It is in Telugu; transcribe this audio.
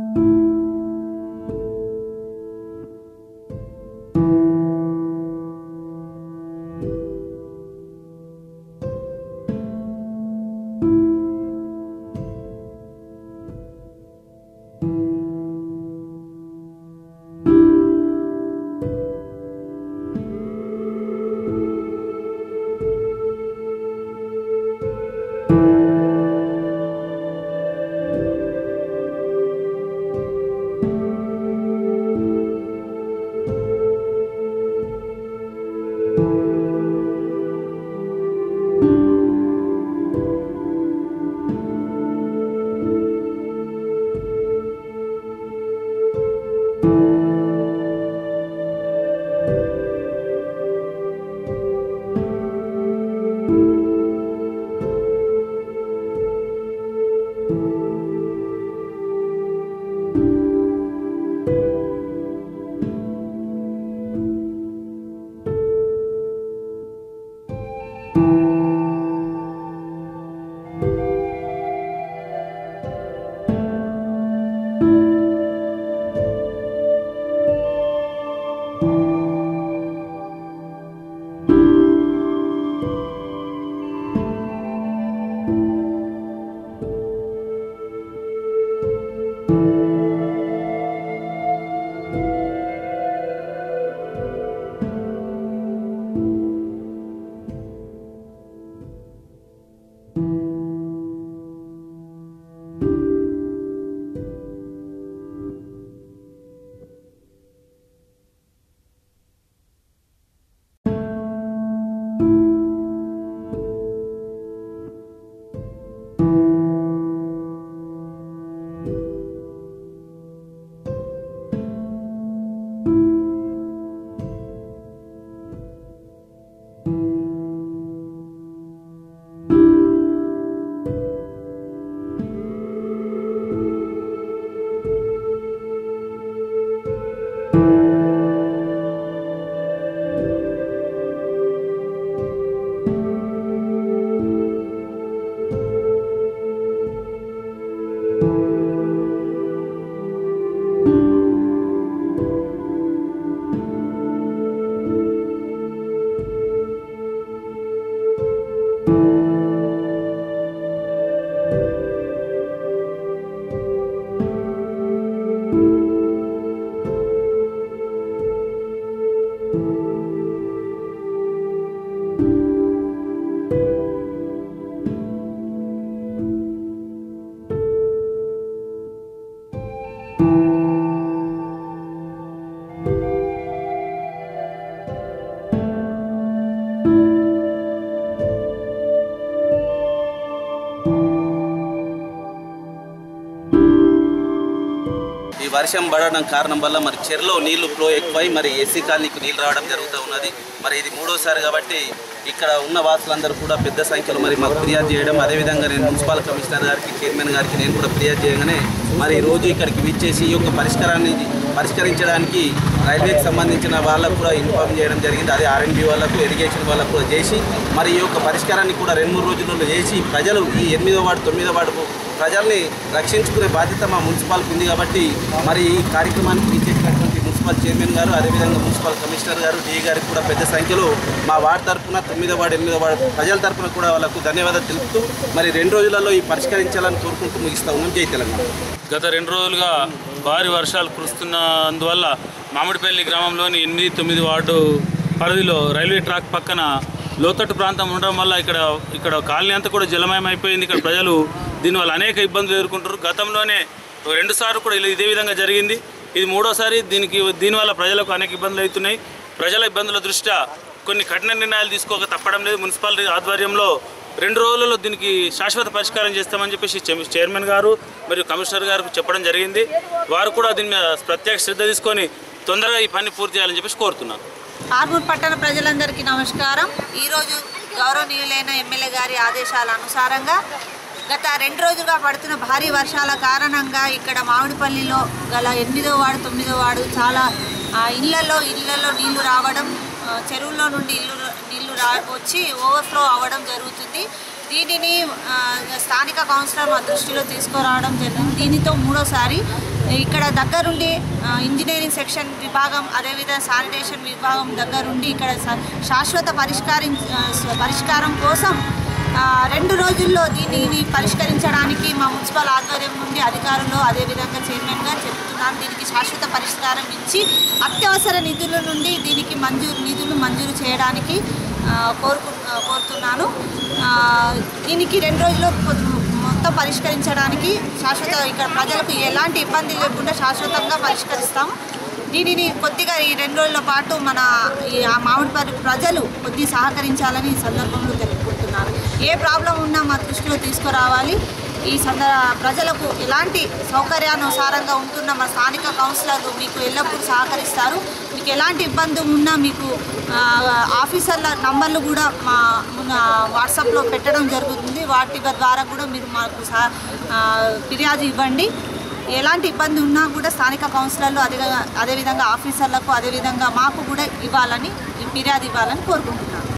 ఈ వర్షం పడడం కారణం వల్ల మరి చెరులో నీళ్లు ఫ్లో ఎక్కువై మరి ఎస్సీ కాలనీకి నీళ్లు రావడం జరుగుతూ ఉన్నది మరి ఇది మూడోసారి కాబట్టి ఇక్కడ ఉన్న వాసులందరూ కూడా పెద్ద సంఖ్యలో మరి మాకు ఫిర్యాదు చేయడం అదేవిధంగా నేను మున్సిపల్ కమిషనర్ గారికి చైర్మన్ గారికి నేను కూడా ఫిర్యాదు చేయగానే మరి ఈ రోజు ఇక్కడికి విచ్చేసి ఈ యొక్క పరిష్కారాన్ని పరిష్కరించడానికి రైల్వేకి సంబంధించిన వాళ్ళకు కూడా ఇన్ఫార్మ్ చేయడం జరిగింది అదే ఆర్ఎండ్బి వాళ్ళకు ఇరిగేషన్ వాళ్ళకు కూడా చేసి మరి ఈ యొక్క పరిష్కారాన్ని కూడా రెండు మూడు రోజుల్లో చేసి ప్రజలు ఈ ఎనిమిదో వార్డు తొమ్మిదో వార్డు ప్రజల్ని రక్షించుకునే బాధ్యత మా మున్సిపాల్కి ఉంది కాబట్టి మరి ఈ కార్యక్రమానికి ఇచ్చేటటువంటి మున్సిపల్ చైర్మన్ గారు అదేవిధంగా మున్సిపల్ కమిషనర్ గారు డిఈ గారికి కూడా పెద్ద సంఖ్యలో మా వార్డు తరఫున తొమ్మిదో వార్డు ఎనిమిదో వార్డు ప్రజల తరఫున కూడా వాళ్ళకు ధన్యవాదాలు తెలుపుతూ మరి రెండు రోజులలో ఈ పరిష్కరించాలని కోరుకుంటూ ముగిస్తా ఉన్నాం జై తెలంగాణ గత రెండు రోజులుగా భారీ వర్షాలు కురుస్తున్న అందువల్ల మామిడిపల్లి గ్రామంలోని ఎనిమిది తొమ్మిది వార్డు పరిధిలో రైల్వే ట్రాక్ పక్కన లోతట్టు ప్రాంతం ఉండడం వల్ల ఇక్కడ ఇక్కడ కాలనీ అంతా కూడా జలమయం అయిపోయింది ఇక్కడ ప్రజలు దీనివల్ల అనేక ఇబ్బందులు ఎదుర్కొంటారు గతంలోనే రెండు సార్లు కూడా ఇలా ఇదే విధంగా జరిగింది ఇది మూడోసారి దీనికి దీనివల్ల ప్రజలకు అనేక ఇబ్బందులు అవుతున్నాయి ప్రజల ఇబ్బందుల దృష్ట్యా కొన్ని కఠిన నిర్ణయాలు తీసుకోక తప్పడం లేదు మున్సిపాలిటీ ఆధ్వర్యంలో రెండు రోజులలో దీనికి శాశ్వత పరిష్కారం చేస్తామని చెప్పేసి చైర్- చైర్మన్ గారు మరియు కమిషనర్ గారికి చెప్పడం జరిగింది వారు కూడా దీని మీద ప్రత్యేక శ్రద్ధ తీసుకొని తొందరగా ఈ పని పూర్తి చేయాలని చెప్పేసి కోరుతున్నాను ఆర్మూర్ పట్టణ ప్రజలందరికీ నమస్కారం ఈరోజు గౌరవనీయులైన ఎమ్మెల్యే గారి ఆదేశాల అనుసారంగా గత రెండు రోజులుగా పడుతున్న భారీ వర్షాల కారణంగా ఇక్కడ మామిడిపల్లిలో గల ఎనిమిదో వాడు తొమ్మిదో వాడు చాలా ఆ, ఇళ్లలో ఇళ్లలో నీళ్లు రావడం ఆ, చెరువుల్లో నుండి ఇల్లు నీళ్లు రా వచ్చి ఓవర్ఫ్లో అవ్వడం జరుగుతుంది దీనిని ఆ, స్థానిక కౌన్సిలర్ మా దృష్టిలో తీసుకురావడం జరిగింది దీనితో మూడోసారి ఇక్కడ దగ్గరుండి ఆ, ఇంజనీరింగ్ సెక్షన్ విభాగం అదేవిధంగా శానిటేషన్ విభాగం దగ్గరుండి ఇక్కడ స- శాశ్వత పరిష్కారం ఆ, స- పరిష్కారం కోసం ఆ, రెండు రోజుల్లో దీనిని పరిష్కరించడానికి మా మున్సిపల్ ఆధ్వర్యం నుండి అధికారులు అదేవిధంగా చైర్మన్గా చెప్తున్నాను దీనికి శాశ్వత పరిష్కారం ఇచ్చి అత్యవసర నిధుల నుండి దీనికి మంజూరు నిధులు మంజూరు చేయడానికి ఆ, కోరుకు ఆ, కోరుతున్నాను ఆ, దీనికి రెండు రోజుల్లో కొ- మొత్తం పరిష్కరించడానికి శాశ్వత ఇక్కడ ప్రజలకు ఎలాంటి ఇబ్బంది లేకుండా శాశ్వతంగా పరిష్కరిస్తాము దీనిని కొద్దిగా ఈ రెండు రోజుల పాటు మన ఈ ఆ మామిడిపల్లి ప్రజలు కొద్ది సహకరించాలని ఈ సందర్భంలో తెలుపుకుంటున్నాను ఏ ప్రాబ్లం ఉన్నా మా దృష్టిలో తీసుకురావాలి ఈ సంద ప్రజలకు ఎలాంటి సౌకర్యానుసారంగా ఉంటున్న మా స్థానిక కౌన్సిలర్లు మీకు ఎల్లప్పుడూ సహకరిస్తారు మీకు ఎలాంటి ఇబ్బంది ఉన్నా మీకు ఆ, ఆఫీసర్ల నంబర్లు కూడా మా మన వాట్సాప్లో పెట్టడం జరుగుతుంది వాటి ద్వారా కూడా మీరు మాకు సహ ఆ, ఫిర్యాదు ఇవ్వండి ఎలాంటి ఇబ్బంది ఉన్నా కూడా స్థానిక కౌన్సిలర్లు అదే అదేవిధంగా ఆఫీసర్లకు అదేవిధంగా మాకు కూడా ఇవ్వాలని ఈ ఫిర్యాదు ఇవ్వాలని కోరుకుంటున్నాను